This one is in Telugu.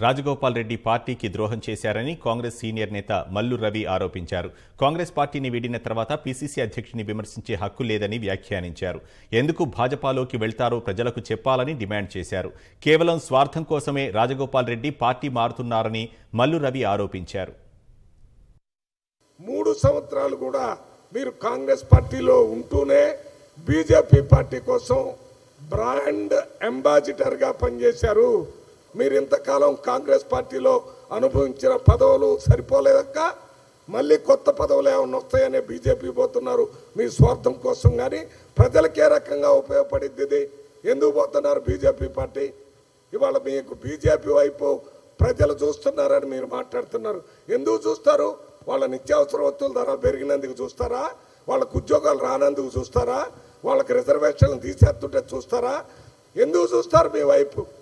రాజగోపాల్ రెడ్డి పార్టీకి ద్రోహం చేశారని కాంగ్రెస్ సీనియర్ నేత మల్లు రవి ఆరోపించారు కాంగ్రెస్ పార్టీని వీడిన తర్వాత పీసీసీ అధ్యక్షుని విమర్శించే హక్కు లేదని వ్యాఖ్యానించారు ఎందుకు భాజపాలోకి వెళ్తారో ప్రజలకు చెప్పాలని డిమాండ్ చేశారు కేవలం స్వార్థం కోసమే రాజగోపాల్ రెడ్డి పార్టీ మారుతున్నారని మల్లు రవి ఆరోపించారు మూడు సంవత్సరాలు కూడా మీరు కాంగ్రెస్ పార్టీలో ఉంటూనే బీజేపీ పార్టీ కోసం బ్రాండ్ అంబాసిడర్ గా పనిచేశారు మీరు ఇంతకాలం కాంగ్రెస్ పార్టీలో అనుభవించిన పదవులు సరిపోలేదక్క మళ్ళీ కొత్త పదవులు ఏమైనా వస్తాయనే బీజేపీ పోతున్నారు మీ స్వార్థం కోసం కానీ ప్రజలకే రకంగా ఉపయోగపడింది ఇది ఎందుకు పోతున్నారు బీజేపీ పార్టీ ఇవాళ మీకు బీజేపీ వైపు ప్రజలు చూస్తున్నారని మీరు మాట్లాడుతున్నారు ఎందుకు చూస్తారు వాళ్ళ నిత్యావసర వస్తువుల ధరలు పెరిగినందుకు చూస్తారా వాళ్ళకు ఉద్యోగాలు రానందుకు చూస్తారా వాళ్ళకి రిజర్వేషన్లు తీసేస్తుంటే చూస్తారా ఎందుకు చూస్తారు మీ వైపు